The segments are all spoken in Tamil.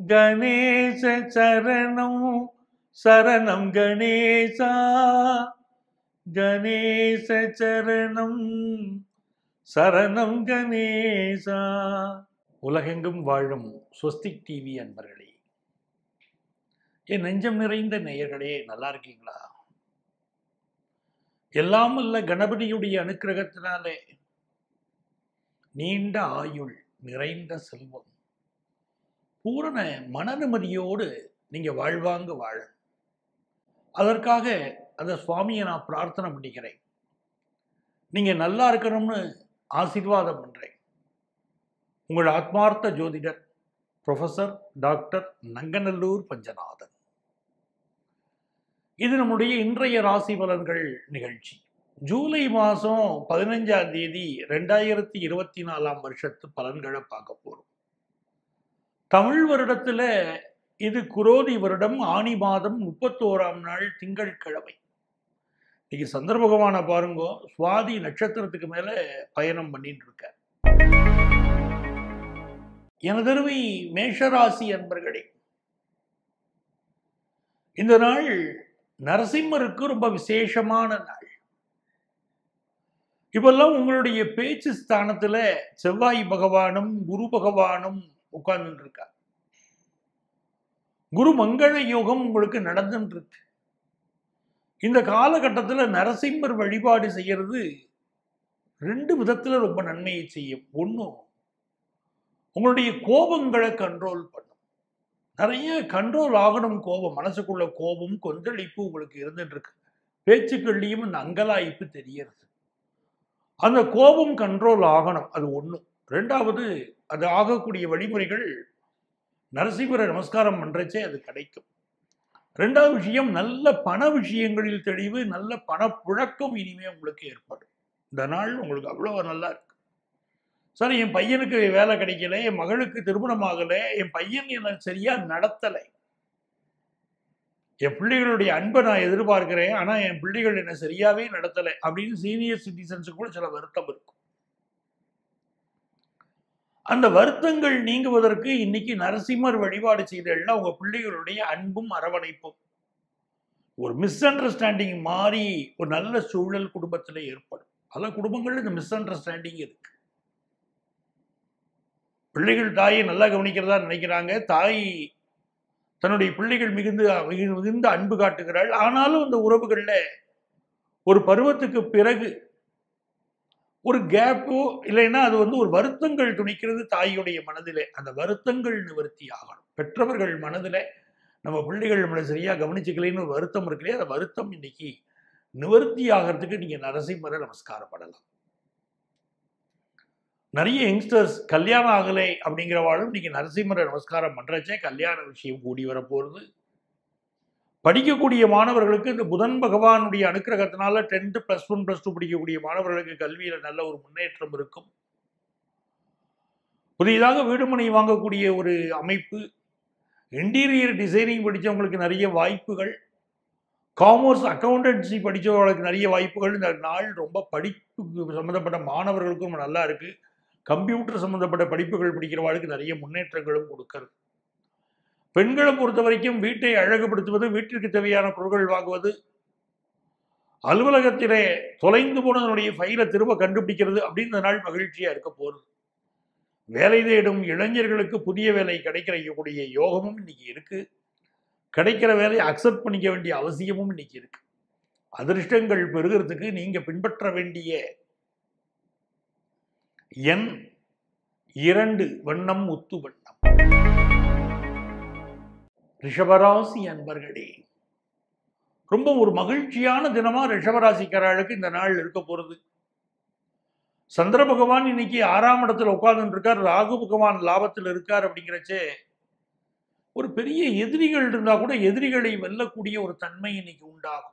கணேச சரணம் சரணம் கணேசா கணேச சரணம் சரணம் கணேசா உலகெங்கும் வாழும் ஸ்வஸ்திக் டிவி அன்பர்களே என் நெஞ்சம் நிறைந்த நேயர்களே நல்லா இருக்கீங்களா எல்லாம் அல்ல கணபதியுடைய அனுக்கிரகத்தினாலே நீண்ட ஆயுள் நிறைந்த செல்வம் பூரண மன நிம்மதியோடு நீங்க வாழ்வாங்க வாழ அதற்காக அந்த சுவாமியை நான் பிரார்த்தனை பண்ணிக்கிறேன் நீங்க நல்லா இருக்கணும்னு ஆசீர்வாதம் பண்றேன் உங்கள் ஆத்மார்த்த ஜோதிடர் ப்ரொஃபசர் டாக்டர் நங்கநல்லூர் பஞ்சநாதன் இது நம்முடைய இன்றைய ராசி பலன்கள் நிகழ்ச்சி ஜூலை மாதம் பதினஞ்சாம் தேதி ரெண்டாயிரத்தி இருபத்தி நாலாம் வருஷத்து பலன்களை பார்க்க போகிறோம் தமிழ் வருடத்துல இது குரோதி வருடம் ஆணி மாதம் முப்பத்தோராம் நாள் திங்கட்கிழமை இன்னைக்கு சந்திர பகவானை பாருங்க சுவாதி நட்சத்திரத்துக்கு மேல பயணம் பண்ணிட்டு இருக்க எனதருமை மேஷராசி அன்பர்களே இந்த நாள் நரசிம்மருக்கு ரொம்ப விசேஷமான நாள் இப்பெல்லாம் உங்களுடைய பேச்சு ஸ்தானத்துல செவ்வாய் பகவானும் குரு பகவானும் உட்கார்ந்துட்டு இருக்கார் குரு மங்கள யோகம் உங்களுக்கு நடந்துட்டு இருக்கு இந்த காலகட்டத்தில் நரசிம்மர் வழிபாடு செய்யறது ரெண்டு விதத்துல ரொம்ப நன்மையை செய்யும் ஒன்றும் உங்களுடைய கோபங்களை கண்ட்ரோல் பண்ணும் நிறைய கண்ட்ரோல் ஆகணும் கோபம் மனசுக்குள்ள கோபம் கொந்தளிப்பு உங்களுக்கு இருந்துட்டு இருக்கு பேச்சுக்கள்லையும் இந்த அங்கலாய்ப்பு தெரியறது அந்த கோபம் கண்ட்ரோல் ஆகணும் அது ஒன்று ரெண்டாவது அது ஆகக்கூடிய வழிமுறைகள் நரசிம்மரை நமஸ்காரம் பண்றச்சே அது கிடைக்கும் ரெண்டாவது விஷயம் நல்ல பண விஷயங்களில் தெளிவு நல்ல பணப்புழக்கம் இனிமே உங்களுக்கு ஏற்படும் இந்த நாள் உங்களுக்கு அவ்வளோ நல்லா இருக்கு சார் என் பையனுக்கு வேலை கிடைக்கல என் மகளுக்கு திருமணம் ஆகலை என் பையன் என்னை சரியா நடத்தலை என் பிள்ளைகளுடைய அன்பை நான் எதிர்பார்க்கிறேன் ஆனால் என் பிள்ளைகள் என்னை சரியாவே நடத்தலை அப்படின்னு சீனியர் சிட்டிசன்ஸுக்கு கூட சில வருத்தம் இருக்கும் அந்த வருத்தங்கள் நீங்குவதற்கு இன்னைக்கு நரசிம்மர் வழிபாடு செய்தேன்னா உங்க பிள்ளைகளுடைய அன்பும் அரவணைப்பும் ஒரு மிஸ் அண்டர்ஸ்டாண்டிங் மாறி ஒரு நல்ல சூழல் குடும்பத்தில் ஏற்படும் பல குடும்பங்கள் இந்த மிஸ் அண்டர்ஸ்டாண்டிங் இருக்கு பிள்ளைகள் தாயை நல்லா கவனிக்கிறதா நினைக்கிறாங்க தாய் தன்னுடைய பிள்ளைகள் மிகுந்து மிகுந்த அன்பு காட்டுகிறாள் ஆனாலும் இந்த உறவுகள்ல ஒரு பருவத்துக்கு பிறகு ஒரு கேப்போ இல்லைன்னா அது வந்து ஒரு வருத்தங்கள் துணிக்கிறது தாயுடைய மனதிலே அந்த வருத்தங்கள் நிவர்த்தி ஆகணும் பெற்றவர்கள் மனதில் நம்ம பிள்ளைகள் நம்மளை சரியா கவனிச்சுக்கலைன்னு ஒரு வருத்தம் இருக்குல்லையே அந்த வருத்தம் இன்னைக்கு நிவர்த்தி ஆகிறதுக்கு நீங்க நரசிம்மரை நமஸ்காரம் பண்ணலாம் நிறைய யங்ஸ்டர்ஸ் கல்யாணம் ஆகலை அப்படிங்கிறவாளும் இன்னைக்கு நரசிம்மரை நமஸ்காரம் பண்றச்சே கல்யாண விஷயம் கூடி வரப்போகிறது படிக்கக்கூடிய மாணவர்களுக்கு இந்த புதன் பகவானுடைய அனுக்கிரகத்தினால tenth plus one plus two படிக்கக்கூடிய மாணவர்களுக்கு கல்வியில் நல்ல ஒரு முன்னேற்றம் இருக்கும் புதிதாக வீடுமனை வாங்கக்கூடிய ஒரு அமைப்பு இன்டீரியர் டிசைனிங் படித்தவங்களுக்கு நிறைய வாய்ப்புகள் காமர்ஸ் அக்கௌண்டன்சி படித்தவர்களுக்கு நிறைய வாய்ப்புகள் இந்த நாள் ரொம்ப படிப்பு சம்மந்தப்பட்ட மாணவர்களுக்கும் ரொம்ப நல்லா இருக்கு கம்ப்யூட்டர் சம்மந்தப்பட்ட படிப்புகள் படிக்கிறவர்களுக்கு நிறைய முன்னேற்றங்களும் கொடுக்கறது பெண்களை பொறுத்த வரைக்கும் வீட்டை அழகுபடுத்துவது வீட்டிற்கு தேவையான பொருட்கள் வாங்குவது அலுவலகத்திலே தொலைந்து போனதனுடைய ஃபைலை திரும்ப கண்டுபிடிக்கிறது அப்படின்னு நாள் மகிழ்ச்சியா இருக்க போகுது வேலை தேடும் இளைஞர்களுக்கு புதிய வேலை கிடைக்கக்கூடிய யோகமும் இன்னைக்கு இருக்கு கிடைக்கிற வேலையை அக்செப்ட் பண்ணிக்க வேண்டிய அவசியமும் இன்னைக்கு இருக்கு அதிர்ஷ்டங்கள் பெறுகிறதுக்கு நீங்க பின்பற்ற வேண்டிய எண் இரண்டு வண்ணம் முத்து வண்ணம் ரிஷபராசி அன்பர்களே ரொம்ப ஒரு மகிழ்ச்சியான தினமா ரிஷபராசிக்காரர்களுக்கு இந்த நாள் இருக்க போறது சந்திர பகவான் இன்னைக்கு ஆறாம் இடத்துல உட்கார்ந்து இருக்கார் ராகு பகவான் லாபத்தில் இருக்கார் அப்படிங்கிறச்சே ஒரு பெரிய எதிரிகள் இருந்தா கூட எதிரிகளை வெல்லக்கூடிய ஒரு தன்மை இன்னைக்கு உண்டாகும்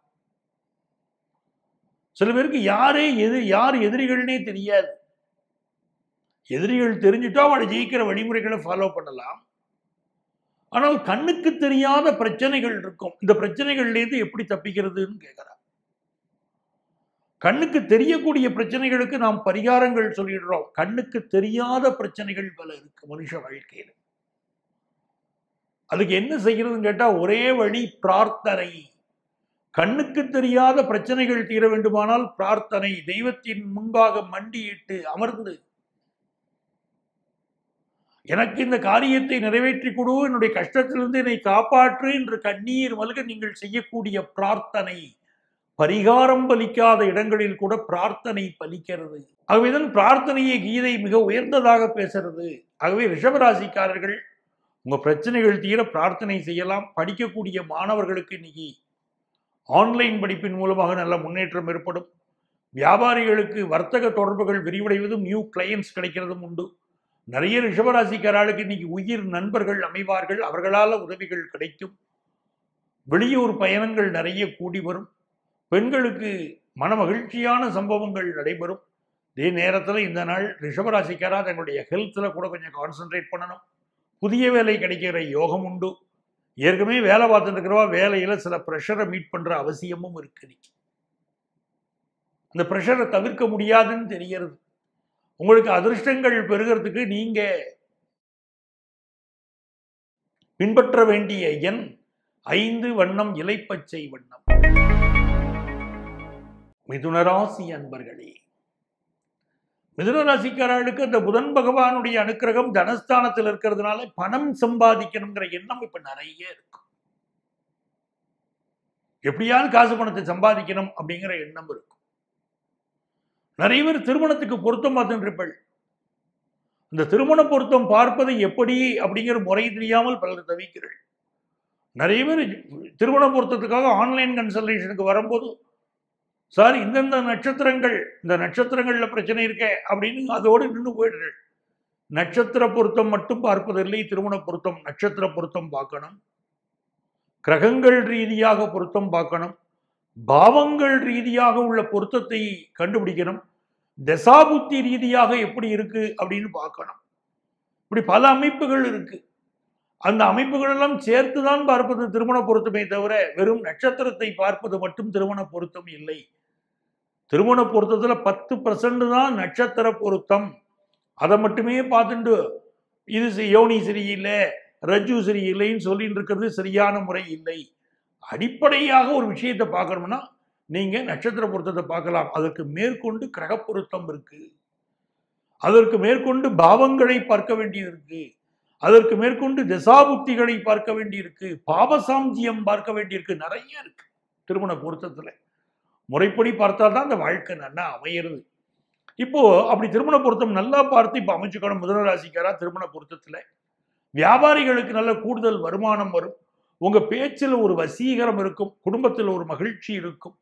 சில பேருக்கு யாரே எது யார் எதிரிகள்னே தெரியாது எதிரிகள் தெரிஞ்சுட்டா அவளை ஜெயிக்கிற வழிமுறைகளை ஃபாலோ பண்ணலாம் ஆனால் கண்ணுக்கு தெரியாத பிரச்சனைகள் இருக்கும் இந்த பிரச்சனைகள்லேருந்து எப்படி தப்பிக்கிறதுன்னு கேட்கிறார் கண்ணுக்கு தெரியக்கூடிய பிரச்சனைகளுக்கு நாம் பரிகாரங்கள் சொல்லிடுறோம் கண்ணுக்கு தெரியாத பிரச்சனைகள் பல இருக்கு மனுஷ வாழ்க்கையில் அதுக்கு என்ன செய்யறதுன்னு கேட்டா ஒரே வழி பிரார்த்தனை கண்ணுக்கு தெரியாத பிரச்சனைகள் தீர வேண்டுமானால் பிரார்த்தனை தெய்வத்தின் முன்பாக மண்டியிட்டு அமர்ந்து எனக்கு இந்த காரியத்தை நிறைவேற்றி கொடு என்னுடைய கஷ்டத்திலிருந்து என்னை காப்பாற்று என்று கண்ணீர் மல்க நீங்கள் செய்யக்கூடிய பிரார்த்தனை பரிகாரம் பலிக்காத இடங்களில் கூட பிரார்த்தனை பலிக்கிறது ஆகவேதான் பிரார்த்தனையை கீதை மிக உயர்ந்ததாக பேசுறது ஆகவே ரிஷபராசிக்காரர்கள் உங்க பிரச்சனைகள் தீர பிரார்த்தனை செய்யலாம் படிக்கக்கூடிய மாணவர்களுக்கு இன்னைக்கு ஆன்லைன் படிப்பின் மூலமாக நல்ல முன்னேற்றம் ஏற்படும் வியாபாரிகளுக்கு வர்த்தக தொடர்புகள் விரிவடைவதும் நியூ கிளையன்ஸ் கிடைக்கிறதும் உண்டு நிறைய ரிஷபராசிக்காரர்களுக்கு இன்னைக்கு உயிர் நண்பர்கள் அமைவார்கள் அவர்களால் உதவிகள் கிடைக்கும் வெளியூர் பயணங்கள் நிறைய கூடி வரும் பெண்களுக்கு மன மகிழ்ச்சியான சம்பவங்கள் நடைபெறும் இதே நேரத்தில் இந்த நாள் ரிஷபராசிக்காரா தங்களுடைய ஹெல்த்தில் கூட கொஞ்சம் கான்சென்ட்ரேட் பண்ணணும் புதிய வேலை கிடைக்கிற யோகம் உண்டு ஏற்கனவே வேலை பார்த்துட்டு இருக்கிறவா வேலையில் சில ப்ரெஷரை மீட் பண்ணுற அவசியமும் இருக்குது அந்த ப்ரெஷரை தவிர்க்க முடியாதுன்னு தெரிகிறது உங்களுக்கு அதிர்ஷ்டங்கள் பெறுகிறதுக்கு நீங்க பின்பற்ற வேண்டிய எண் ஐந்து வண்ணம் இலைப்பச்சை வண்ணம் மிதுனராசி அன்பர்களே மிதுனராசிக்காரர்களுக்கு அந்த புதன் பகவானுடைய அனுக்கிரகம் தனஸ்தானத்தில் இருக்கிறதுனால பணம் சம்பாதிக்கணுங்கிற எண்ணம் இப்ப நிறைய இருக்கும் எப்படியாவது காசு பணத்தை சம்பாதிக்கணும் அப்படிங்கிற எண்ணம் இருக்கும் நிறைய பேர் திருமணத்துக்கு பொருத்தம் பார்த்துருப்பள் இந்த திருமண பொருத்தம் பார்ப்பது எப்படி அப்படிங்கிற முறை தெரியாமல் பலர் தவிக்கிறாள் நிறைய பேர் திருமண பொருத்தத்துக்காக ஆன்லைன் கன்சல்டேஷனுக்கு வரும்போது சார் இந்தந்த நட்சத்திரங்கள் இந்த நட்சத்திரங்கள்ல பிரச்சனை இருக்க அப்படின்னு அதோடு நின்று போயிடுறாள் நட்சத்திர பொருத்தம் மட்டும் பார்ப்பதில்லை திருமண பொருத்தம் நட்சத்திர பொருத்தம் பார்க்கணும் கிரகங்கள் ரீதியாக பொருத்தம் பார்க்கணும் பாவங்கள் ரீதியாக உள்ள பொருத்தத்தை கண்டுபிடிக்கணும் தசாபுத்தி ரீதியாக எப்படி இருக்கு அப்படின்னு பார்க்கணும் இப்படி பல அமைப்புகள் இருக்கு அந்த அமைப்புகள் எல்லாம் சேர்த்து தான் பார்ப்பது திருமண பொருத்தமே தவிர வெறும் நட்சத்திரத்தை பார்ப்பது மட்டும் திருமண பொருத்தம் இல்லை திருமண பொருத்தத்துல பத்து பர்சன்ட் தான் நட்சத்திர பொருத்தம் அதை மட்டுமே பார்த்துட்டு இது சி- யோனி சரியில்லை ரஜு சரியில்லைன்னு சொல்லிட்டு இருக்கிறது சரியான முறை இல்லை அடிப்படையாக ஒரு விஷயத்தை பார்க்கணும்னா நீங்க நட்சத்திர பொருத்தத்தை பார்க்கலாம் அதற்கு மேற்கொண்டு கிரக பொருத்தம் இருக்கு அதற்கு மேற்கொண்டு பாவங்களை பார்க்க வேண்டியது இருக்கு அதற்கு மேற்கொண்டு தசாபுத்திகளை பார்க்க வேண்டியிருக்கு பாபசாம்ஜியம் பார்க்க வேண்டியிருக்கு நிறைய இருக்கு திருமண பொருத்தத்துல முறைப்படி பார்த்தா தான் அந்த வாழ்க்கை நல்லா அமையிறது இப்போ அப்படி திருமண பொருத்தம் நல்லா பார்த்து இப்போ அமைச்சுக்கணும் முதல ராசிக்காரா திருமண பொருத்தத்துல வியாபாரிகளுக்கு நல்ல கூடுதல் வருமானம் வரும் உங்க பேச்சில் ஒரு வசீகரம் இருக்கும் குடும்பத்தில் ஒரு மகிழ்ச்சி இருக்கும்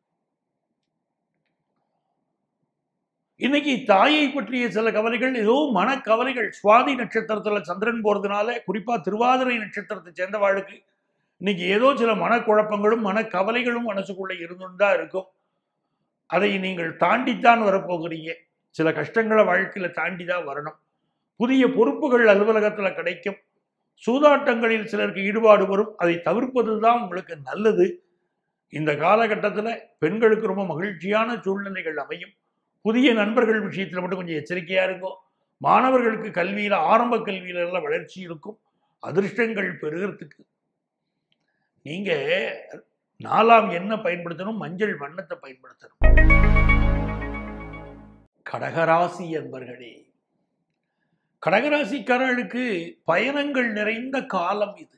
இன்னைக்கு தாயை பற்றிய சில கவலைகள் ஏதோ மனக்கவலைகள் சுவாதி நட்சத்திரத்துல சந்திரன் போறதுனால குறிப்பா திருவாதிரை நட்சத்திரத்தை சேர்ந்தவாளுக்கு இன்னைக்கு ஏதோ சில மனக்குழப்பங்களும் மனக்கவலைகளும் மனசுக்குள்ள இருந்துன்னு தான் இருக்கும் அதை நீங்கள் தாண்டித்தான் வரப்போகிறீங்க சில கஷ்டங்களை வாழ்க்கையில தாண்டி தான் வரணும் புதிய பொறுப்புகள் அலுவலகத்துல கிடைக்கும் சூதாட்டங்களில் சிலருக்கு ஈடுபாடு வரும் அதை தவிர்ப்பது தான் உங்களுக்கு நல்லது இந்த காலகட்டத்தில் பெண்களுக்கு ரொம்ப மகிழ்ச்சியான சூழ்நிலைகள் அமையும் புதிய நண்பர்கள் விஷயத்தில் மட்டும் கொஞ்சம் எச்சரிக்கையா இருக்கும் மாணவர்களுக்கு கல்வியில ஆரம்ப கல்வியில எல்லாம் வளர்ச்சி இருக்கும் அதிர்ஷ்டங்கள் பெறுகிறதுக்கு நீங்க நாலாம் என்ன பயன்படுத்தணும் மஞ்சள் வண்ணத்தை பயன்படுத்தணும் கடகராசி என்பர்களே கடகராசிக்காரர்களுக்கு பயணங்கள் நிறைந்த காலம் இது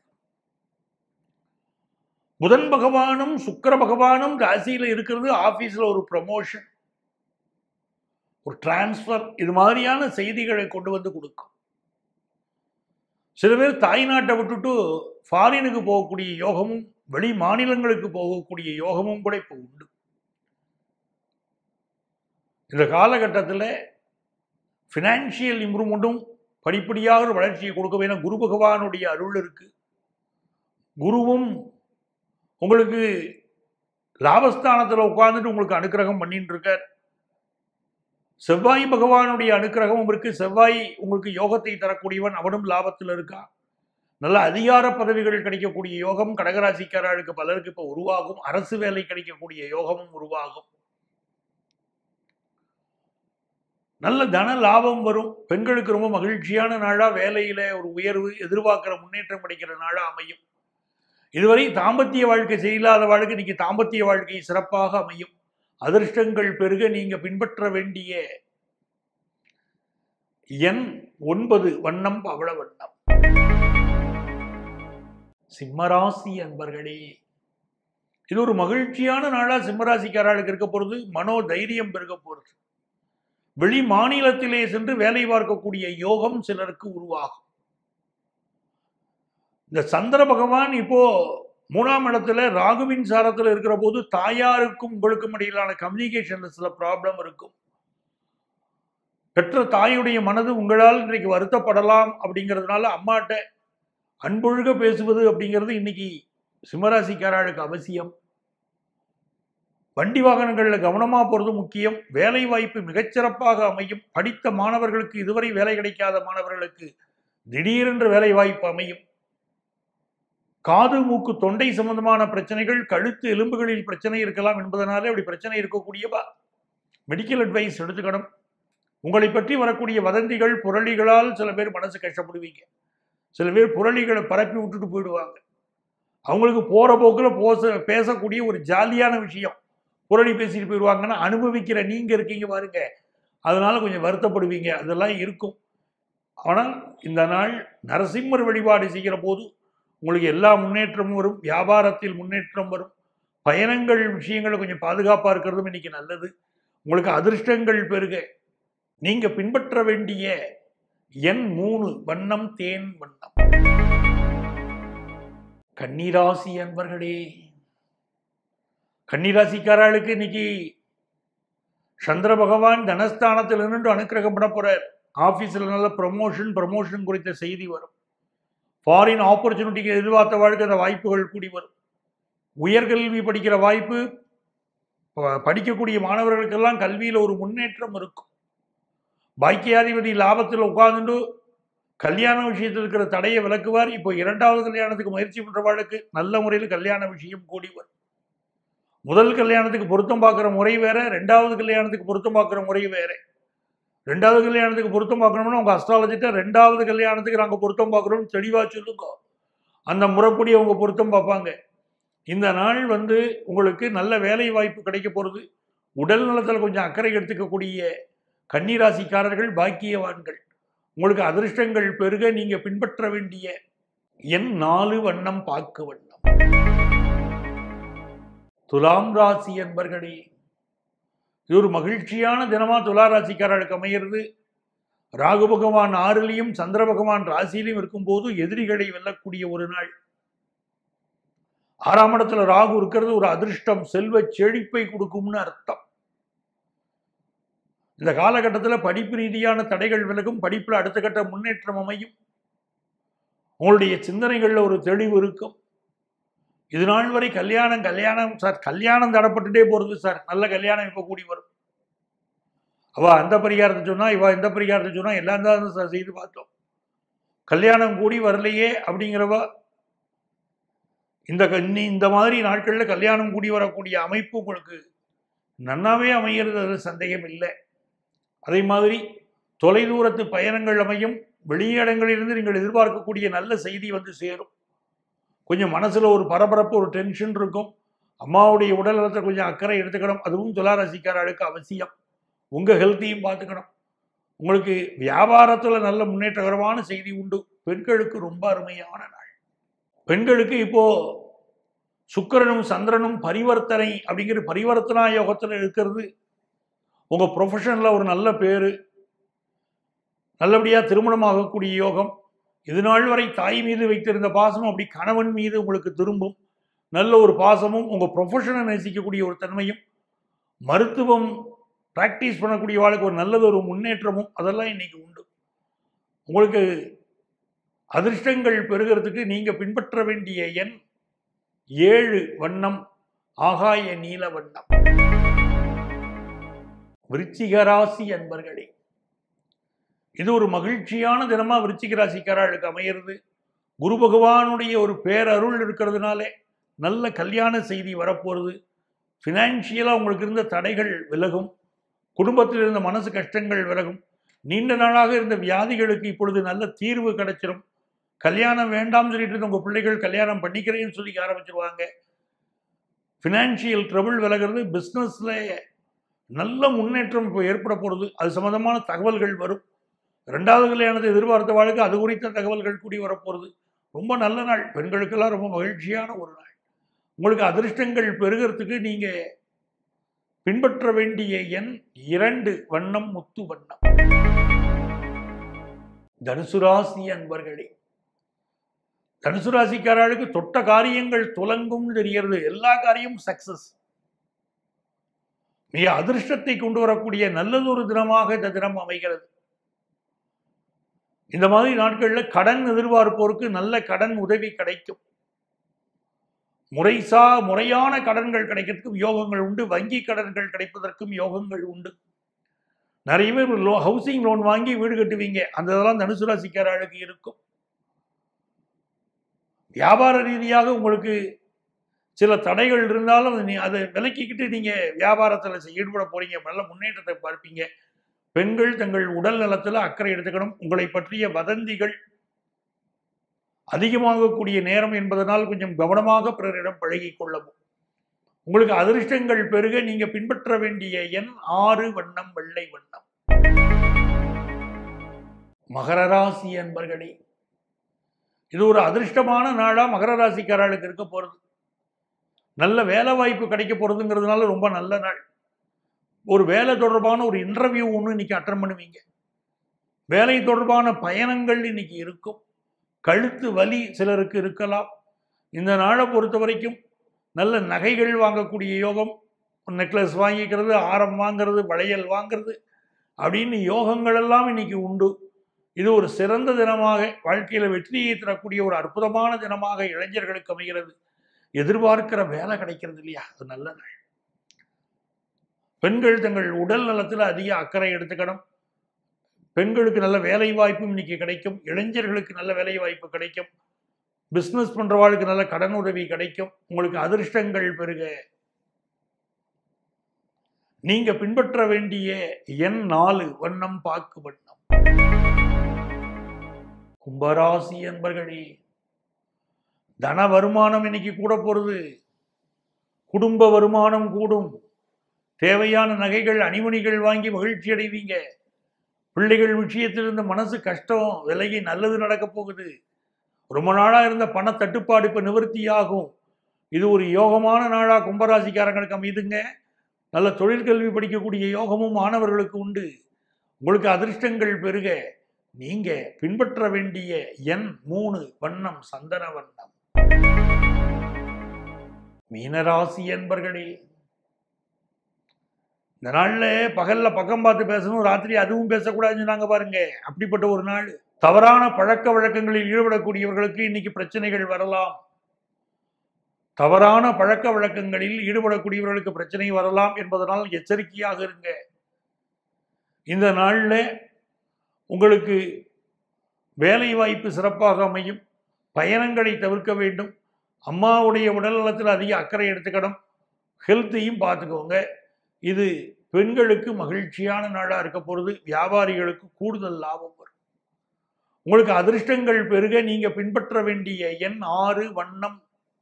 புதன் பகவானும் சுக்கிர பகவானும் ராசியில இருக்கிறது ஆபீஸ்ல ஒரு ப்ரமோஷன் ஒரு டிரான்ஸ்ஃபர் இது மாதிரியான செய்திகளை கொண்டு வந்து கொடுக்கும் சில பேர் தாய்நாட்டை விட்டுட்டு ஃபாரினுக்கு போகக்கூடிய யோகமும் வெளி மாநிலங்களுக்கு போகக்கூடிய யோகமும் கூட இப்போ உண்டு இந்த காலகட்டத்தில் ஃபினான்ஷியல் இம்ப்ரூவ்மெண்ட்டும் படிப்படியாக ஒரு வளர்ச்சியை கொடுக்க வேணும் குரு பகவானுடைய அருள் இருக்கு குருவும் உங்களுக்கு லாபஸ்தானத்தில் உட்கார்ந்துட்டு உங்களுக்கு அனுக்கிரகம் பண்ணிட்டு இருக்கார் செவ்வாய் பகவானுடைய அனுக்கிரகமும் இருக்கு செவ்வாய் உங்களுக்கு யோகத்தை தரக்கூடியவன் அவனும் லாபத்தில் இருக்கான் நல்ல அதிகார பதவிகள் கிடைக்கக்கூடிய யோகம் கடகராசிக்காரர்களுக்கு பலருக்கு இப்போ உருவாகும் அரசு வேலை கிடைக்கக்கூடிய யோகமும் உருவாகும் நல்ல தன லாபம் வரும் பெண்களுக்கு ரொம்ப மகிழ்ச்சியான நாளா வேலையில ஒரு உயர்வு எதிர்பார்க்கிற முன்னேற்றம் கிடைக்கிற நாளா அமையும் இதுவரை தாம்பத்திய வாழ்க்கை செய்யலாத வாழ்க்கை இன்னைக்கு தாம்பத்திய வாழ்க்கை சிறப்பாக அமையும் அதிர்ஷ்டங்கள் பெருக நீங்க பின்பற்ற வேண்டிய எண் ஒன்பது வண்ணம் பவள வண்ணம் சிம்மராசி அன்பர்களே இது ஒரு மகிழ்ச்சியான நாளா சிம்மராசிக்காரர்களுக்கு இருக்க போறது மனோ தைரியம் பெருக போறது வெளி மாநிலத்திலே சென்று வேலை பார்க்கக்கூடிய யோகம் சிலருக்கு உருவாகும் இந்த சந்திர பகவான் இப்போ மூணாம் இடத்துல ராகுவின் சாரத்தில் இருக்கிற போது தாயாருக்கும் உங்களுக்கும் இடையிலான கம்யூனிகேஷன்ல சில ப்ராப்ளம் இருக்கும் பெற்ற தாயுடைய மனது உங்களால் இன்றைக்கு வருத்தப்படலாம் அப்படிங்கிறதுனால அம்மாட்ட அன்பொழுக பேசுவது அப்படிங்கிறது இன்னைக்கு சிம்மராசிக்காரர்களுக்கு அவசியம் வண்டி வாகனங்களில் கவனமாக போகிறது முக்கியம் வேலை வாய்ப்பு மிகச்சிறப்பாக அமையும் படித்த மாணவர்களுக்கு இதுவரை வேலை கிடைக்காத மாணவர்களுக்கு திடீரென்று வேலை வாய்ப்பு அமையும் காது மூக்கு தொண்டை சம்பந்தமான பிரச்சனைகள் கழுத்து எலும்புகளில் பிரச்சனை இருக்கலாம் என்பதனாலே அப்படி பிரச்சனை இருக்கக்கூடியவா மெடிக்கல் அட்வைஸ் எடுத்துக்கணும் உங்களை பற்றி வரக்கூடிய வதந்திகள் புரளிகளால் சில பேர் மனசு கஷ்டப்படுவீங்க சில பேர் புரளிகளை பரப்பி விட்டுட்டு போயிடுவாங்க அவங்களுக்கு போற போக்கில் போச பேசக்கூடிய ஒரு ஜாலியான விஷயம் புரளி பேசிட்டு போயிடுவாங்கன்னா அனுபவிக்கிற நீங்க இருக்கீங்க பாருங்க அதனால கொஞ்சம் வருத்தப்படுவீங்க அதெல்லாம் இருக்கும் ஆனால் இந்த நாள் நரசிம்மர் வழிபாடு செய்கிற போது உங்களுக்கு எல்லா முன்னேற்றமும் வரும் வியாபாரத்தில் முன்னேற்றம் வரும் பயணங்கள் விஷயங்கள் கொஞ்சம் பாதுகாப்பாக இருக்கிறதும் இன்னைக்கு நல்லது உங்களுக்கு அதிர்ஷ்டங்கள் பெருக நீங்க பின்பற்ற வேண்டிய எண் மூணு வண்ணம் தேன் வண்ணம் கன்னிராசி அன்பர்களே கன்னிராசிக்காரர்களுக்கு இன்னைக்கு சந்திர பகவான் தனஸ்தானத்தில் நின்று அனுக்கிரகம் பண்ண போறார் ஆபீஸ்ல நல்ல ப்ரமோஷன் ப்ரமோஷன் குறித்த செய்தி வரும் ஃபாரின் ஆப்பர்ச்சுனிட்டிக்கு எதிர்பார்த்த வாழ்க்கை அந்த வாய்ப்புகள் கூடி வரும் உயர்கல்வி படிக்கிற வாய்ப்பு ப- படிக்கக்கூடிய மாணவர்களுக்கெல்லாம் கல்வியில் ஒரு முன்னேற்றம் இருக்கும் பாக்கியாதிபதி லாபத்தில் உட்கார்ந்துட்டு கல்யாண விஷயத்தில் இருக்கிற தடையை விளக்குவார் இப்போ இரண்டாவது கல்யாணத்துக்கு முயற்சி பண்றவாளுக்கு நல்ல முறையில் கல்யாண விஷயம் கூடி வரும் முதல் கல்யாணத்துக்கு பொருத்தம் பார்க்குற முறை வேற ரெண்டாவது கல்யாணத்துக்கு பொருத்தம் பார்க்குற முறை வேற ரெண்டாவது கல்யாணத்துக்கு பொருத்தம் பார்க்கணும்னா உங்க அஸ்ட்ராலஜிட்ட ரெண்டாவது கல்யாணத்துக்கு நாங்கள் பொருத்தம் பார்க்குறோம் தெளிவாக சொல்லுங்க அந்த முறைப்படி அவங்க பொருத்தம் பார்ப்பாங்க இந்த நாள் வந்து உங்களுக்கு நல்ல வேலை வாய்ப்பு கிடைக்க போகிறது உடல் நலத்தில் கொஞ்சம் அக்கறை எடுத்துக்கக்கூடிய கன்னிராசிக்காரர்கள் பாக்கியவான்கள் உங்களுக்கு அதிர்ஷ்டங்கள் பெருக நீங்க பின்பற்ற வேண்டிய எண் நாலு வண்ணம் பாக்கு வண்ணம் துலாம் ராசி என்பர்களே இது ஒரு மகிழ்ச்சியான தினமா துலா ராசிக்காரர்களுக்கு அமைகிறது ராகு பகவான் ஆறிலையும் சந்திர பகவான் ராசியிலையும் இருக்கும்போது எதிரிகளை வெல்லக்கூடிய ஒரு நாள் ஆறாம் இடத்துல ராகு இருக்கிறது ஒரு அதிர்ஷ்டம் செல்வ செழிப்பை கொடுக்கும்னு அர்த்தம் இந்த காலகட்டத்தில் படிப்பு ரீதியான தடைகள் விலகும் படிப்பில் அடுத்த கட்ட முன்னேற்றம் அமையும் உங்களுடைய சிந்தனைகளில் ஒரு தெளிவு இருக்கும் இது நாள் வரை கல்யாணம் கல்யாணம் சார் கல்யாணம் தடப்பட்டுட்டே போகிறது சார் நல்ல கல்யாணம் இப்போ கூடி வரும் அவ அந்த பரிகாரத்தை சொன்னா இவ இந்த பரிகாரத்தை சொன்னா எல்லாம் தான் சார் செய்து பார்த்தோம் கல்யாணம் கூடி வரலையே அப்படிங்கிறவ இந்த க- இன்னி இந்த மாதிரி நாட்களில் கல்யாணம் கூடி வரக்கூடிய அமைப்பு உங்களுக்கு நன்னாவே அமைகிறது அது சந்தேகம் இல்லை அதே மாதிரி தொலைதூரத்து பயணங்கள் அமையும் வெளியிடங்களிலிருந்து நீங்கள் எதிர்பார்க்கக்கூடிய நல்ல செய்தி வந்து சேரும் கொஞ்சம் மனசுல ஒரு பரபரப்பு ஒரு டென்ஷன் இருக்கும் அம்மாவுடைய உடல் நலத்தை கொஞ்சம் அக்கறை எடுத்துக்கணும் அதுவும் துளாராசிக்காரர்களுக்கு அவசியம் உங்க ஹெல்த்தையும் பார்த்துக்கணும் உங்களுக்கு வியாபாரத்துல நல்ல முன்னேற்றகரமான செய்தி உண்டு பெண்களுக்கு ரொம்ப அருமையான நாள் பெண்களுக்கு இப்போ சுக்கிரனும் சந்திரனும் பரிவர்த்தனை அப்படிங்கிற பரிவர்த்தனா யோகத்தில் இருக்கிறது உங்க ப்ரொஃபஷன்ல ஒரு நல்ல பேரு நல்லபடியா திருமணமாகக்கூடிய யோகம் இது நாள் வரை தாய் மீது வைத்திருந்த பாசம் அப்படி கணவன் மீது உங்களுக்கு திரும்பும் நல்ல ஒரு பாசமும் உங்க ப்ரொஃபஷனை நேசிக்கக்கூடிய ஒரு தன்மையும் மருத்துவம் ப்ராக்டிஸ் பண்ணக்கூடிய வாழ்க்கை ஒரு நல்லது ஒரு முன்னேற்றமும் அதெல்லாம் இன்னைக்கு உண்டு உங்களுக்கு அதிர்ஷ்டங்கள் பெறுகிறதுக்கு நீங்க பின்பற்ற வேண்டிய எண் ஏழு வண்ணம் ஆகாய நீல வண்ணம் விருச்சிக ராசி அன்பர்களே இது ஒரு மகிழ்ச்சியான தினமா விருச்சிக ராசிக்காரர்களுக்கு அமையிறது குரு பகவானுடைய ஒரு பேரருள் இருக்கிறதுனாலே நல்ல கல்யாண செய்தி வரப்போகிறது ஃபினான்ஷியலாக உங்களுக்கு இருந்த தடைகள் விலகும் குடும்பத்தில் இருந்த மனசு கஷ்டங்கள் விலகும் நீண்ட நாளாக இருந்த வியாதிகளுக்கு இப்பொழுது நல்ல தீர்வு கிடைச்சிரும் கல்யாணம் வேண்டாம்னு சொல்லிட்டு இருந்த உங்க பிள்ளைகள் கல்யாணம் பண்ணிக்கிறேன்னு சொல்லி ஆரம்பிச்சிருவாங்க ஃபினான்ஷியல் ட்ரபிள் விலகிறது பிஸ்னஸ்ல நல்ல முன்னேற்றம் இப்போ ஏற்பட போகிறது அது சம்பந்தமான தகவல்கள் வரும் ரெண்டாவது கல்யாணத்தை எதிர்பார்த்த வாழ்க்கை அது குறித்த தகவல்கள் கூடி வரப்போகிறது ரொம்ப நல்ல நாள் பெண்களுக்கெல்லாம் ரொம்ப மகிழ்ச்சியான ஒரு நாள் உங்களுக்கு அதிர்ஷ்டங்கள் பெருகிறதுக்கு நீங்க பின்பற்ற வேண்டிய எண் இரண்டு வண்ணம் முத்து வண்ணம் தனுசு ராசி அன்பர்களே தனுசு ராசிக்காரர்களுக்கு தொட்ட காரியங்கள் துலங்கும்னு தெரியறது எல்லா காரியமும் சக்சஸ் மிக அதிர்ஷ்டத்தை கொண்டு வரக்கூடிய நல்லதொரு தினமாக இந்த தினம் அமைகிறது இந்த மாதிரி நாட்களில் கடன் எதிர்பார்ப்போருக்கு நல்ல கடன் உதவி கிடைக்கும் முறைசா முறையான கடன்கள் கிடைக்கிறதுக்கும் யோகங்கள் உண்டு வங்கி கடன்கள் கிடைப்பதற்கும் யோகங்கள் உண்டு நிறைய பேர் லோ ஹவுசிங் லோன் வாங்கி வீடு கட்டுவீங்க அந்த இதெல்லாம் தனுசு ராசிக்காரர்களுக்கு இருக்கும் வியாபார ரீதியாக உங்களுக்கு சில தடைகள் இருந்தாலும் நீ அதை விலக்கிக்கிட்டு நீங்க வியாபாரத்தில் ஈடுபட போறீங்க நல்ல முன்னேற்றத்தை பார்ப்பீங்க பெண்கள் தங்கள் உடல் நலத்தில் அக்கறை எடுத்துக்கணும் உங்களை பற்றிய வதந்திகள் அதிகமாகக்கூடிய நேரம் என்பதனால் கொஞ்சம் கவனமாக பிறரிடம் பழகிக் கொள்ளவும் உங்களுக்கு அதிர்ஷ்டங்கள் பெருக நீங்க பின்பற்ற வேண்டிய எண் ஆறு வண்ணம் வெள்ளை வண்ணம் மகர ராசி அன்பர்களே இது ஒரு அதிர்ஷ்டமான நாளா மகர ராசிக்காரர்களுக்கு இருக்க போறது நல்ல வேலை வாய்ப்பு கிடைக்க போறதுங்கிறதுனால ரொம்ப நல்ல நாள் ஒரு வேலை தொடர்பான ஒரு இன்டர்வியூ ஒன்று இன்னைக்கு அட்டன் பண்ணுவீங்க வேலை தொடர்பான பயணங்கள் இன்னைக்கு இருக்கும் கழுத்து வலி சிலருக்கு இருக்கலாம் இந்த நாளை பொறுத்த வரைக்கும் நல்ல நகைகள் வாங்கக்கூடிய யோகம் நெக்லஸ் வாங்கிக்கிறது ஆரம் வாங்கிறது வளையல் வாங்கிறது அப்படின்னு யோகங்கள் எல்லாம் இன்னைக்கு உண்டு இது ஒரு சிறந்த தினமாக வாழ்க்கையில வெற்றியை தரக்கூடிய ஒரு அற்புதமான தினமாக இளைஞர்களுக்கு அமைகிறது எதிர்பார்க்கிற வேலை கிடைக்கிறது இல்லையா அது நல்ல நாள் பெண்கள் தங்கள் உடல் நலத்தில் அதிக அக்கறை எடுத்துக்கணும் பெண்களுக்கு நல்ல வேலை வாய்ப்பும் இன்னைக்கு கிடைக்கும் இளைஞர்களுக்கு நல்ல வேலை வாய்ப்பு கிடைக்கும் பிஸ்னஸ் பண்றவாளுக்கு நல்ல கடன் உதவி கிடைக்கும் உங்களுக்கு அதிர்ஷ்டங்கள் பெருக நீங்க பின்பற்ற வேண்டிய எண் நாலு வண்ணம் பாக்கு வண்ணம் கும்பராசி என்பர்களே தன வருமானம் இன்னைக்கு கூட போறது குடும்ப வருமானம் கூடும் தேவையான நகைகள் அணிமணிகள் வாங்கி மகிழ்ச்சி அடைவீங்க பிள்ளைகள் விஷயத்தில் இருந்த மனசு கஷ்டம் விலகி நல்லது நடக்க போகுது ரொம்ப நாளா இருந்த பண தட்டுப்பாடு இப்ப நிவர்த்தியாகும் இது ஒரு யோகமான நாளா கும்பராசிக்காரங்களுக்கு அமைதுங்க நல்ல தொழிற்கல்வி படிக்கக்கூடிய யோகமும் மாணவர்களுக்கு உண்டு உங்களுக்கு அதிர்ஷ்டங்கள் பெருக நீங்க பின்பற்ற வேண்டிய எண் மூணு வண்ணம் சந்தன வண்ணம் மீனராசி என்பர்களே இந்த நாள்ல பகல்ல பக்கம் பார்த்து பேசணும் ராத்திரி அதுவும் பேசக்கூடாதுன்னு சொன்னாங்க பாருங்க அப்படிப்பட்ட ஒரு நாள் தவறான பழக்க வழக்கங்களில் ஈடுபடக்கூடியவர்களுக்கு இன்னைக்கு பிரச்சனைகள் வரலாம் தவறான பழக்க வழக்கங்களில் ஈடுபடக்கூடியவர்களுக்கு பிரச்சனை வரலாம் என்பதனால் எச்சரிக்கையாக இருங்க இந்த நாள்ல உங்களுக்கு வேலை வாய்ப்பு சிறப்பாக அமையும் பயணங்களை தவிர்க்க வேண்டும் அம்மாவுடைய உடல்நலத்தில் அதிக அக்கறை எடுத்துக்கணும் ஹெல்த்தையும் பார்த்துக்கோங்க இது பெண்களுக்கு மகிழ்ச்சியான நாளாக இருக்க போகிறது வியாபாரிகளுக்கு கூடுதல் லாபம் வரும் உங்களுக்கு அதிர்ஷ்டங்கள் பெருக நீங்க பின்பற்ற வேண்டிய எண் ஆறு வண்ணம்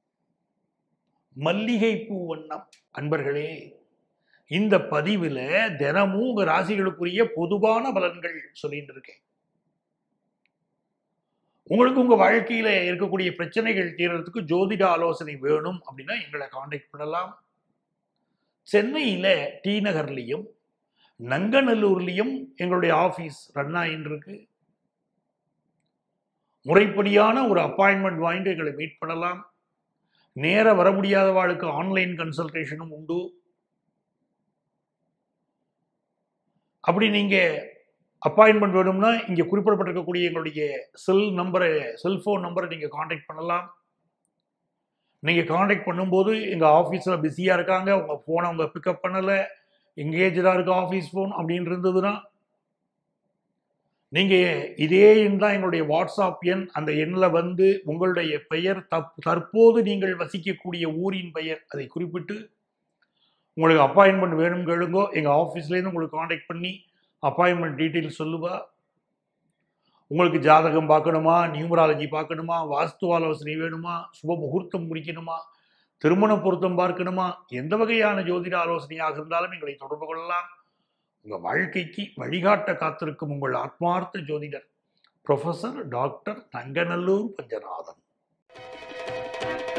மல்லிகை பூ வண்ணம் அன்பர்களே இந்த பதிவில் தினமும் உங்க ராசிகளுக்குரிய பொதுவான பலன்கள் சொல்லிட்டு இருக்கேன் உங்களுக்கு உங்க வாழ்க்கையில இருக்கக்கூடிய பிரச்சனைகள் தீர்றதுக்கு ஜோதிட ஆலோசனை வேணும் அப்படின்னா எங்களை காண்டாக்ட் பண்ணலாம் சென்னையில டி நகர்லையும் நங்கநல்லூர்லையும் எங்களுடைய ஆஃபீஸ் ரன் ஆகின்னு இருக்கு முறைப்படியான ஒரு அப்பாயின்மெண்ட் வாங்கிட்டு எங்களை மீட் பண்ணலாம் நேர வர முடியாதவாளுக்கு ஆன்லைன் கன்சல்டேஷனும் உண்டு அப்படி நீங்க அப்பாயின்மெண்ட் வேணும்னா இங்கே குறிப்பிடப்பட்டிருக்கக்கூடிய எங்களுடைய செல் நம்பரை செல்ஃபோன் நம்பரை நீங்கள் காண்டாக்ட் பண்ணலாம் நீங்கள் காண்டாக்ட் பண்ணும்போது எங்கள் ஆஃபீஸில் பிஸியாக இருக்காங்க உங்கள் ஃபோனை அவங்க பிக்கப் பண்ணலை எங்கேஜாக இருக்கு ஆஃபீஸ் ஃபோன் அப்படின்னு இருந்ததுன்னா நீங்கள் இதே எண் தான் எங்களுடைய வாட்ஸ்அப் எண் அந்த எண்ணில் வந்து உங்களுடைய பெயர் தப் தற்போது நீங்கள் வசிக்கக்கூடிய ஊரின் பெயர் அதை குறிப்பிட்டு உங்களுக்கு அப்பாயின்மெண்ட் வேணும் கேளுங்கோ எங்கள் ஆஃபீஸ்லேருந்து உங்களுக்கு காண்டாக்ட் பண்ணி அப்பாயின்மெண்ட் டீட்டெயில் சொல்லுவா உங்களுக்கு ஜாதகம் பார்க்கணுமா நியூமராலஜி பார்க்கணுமா வாஸ்து ஆலோசனை வேணுமா சுப முகூர்த்தம் முடிக்கணுமா திருமண பொருத்தம் பார்க்கணுமா எந்த வகையான ஜோதிட ஆலோசனையாக இருந்தாலும் எங்களை தொடர்பு கொள்ளலாம் உங்கள் வாழ்க்கைக்கு வழிகாட்ட காத்திருக்கும் உங்கள் ஆத்மார்த்த ஜோதிடர் ப்ரொஃபசர் டாக்டர் தங்கநல்லூர் பஞ்சநாதன்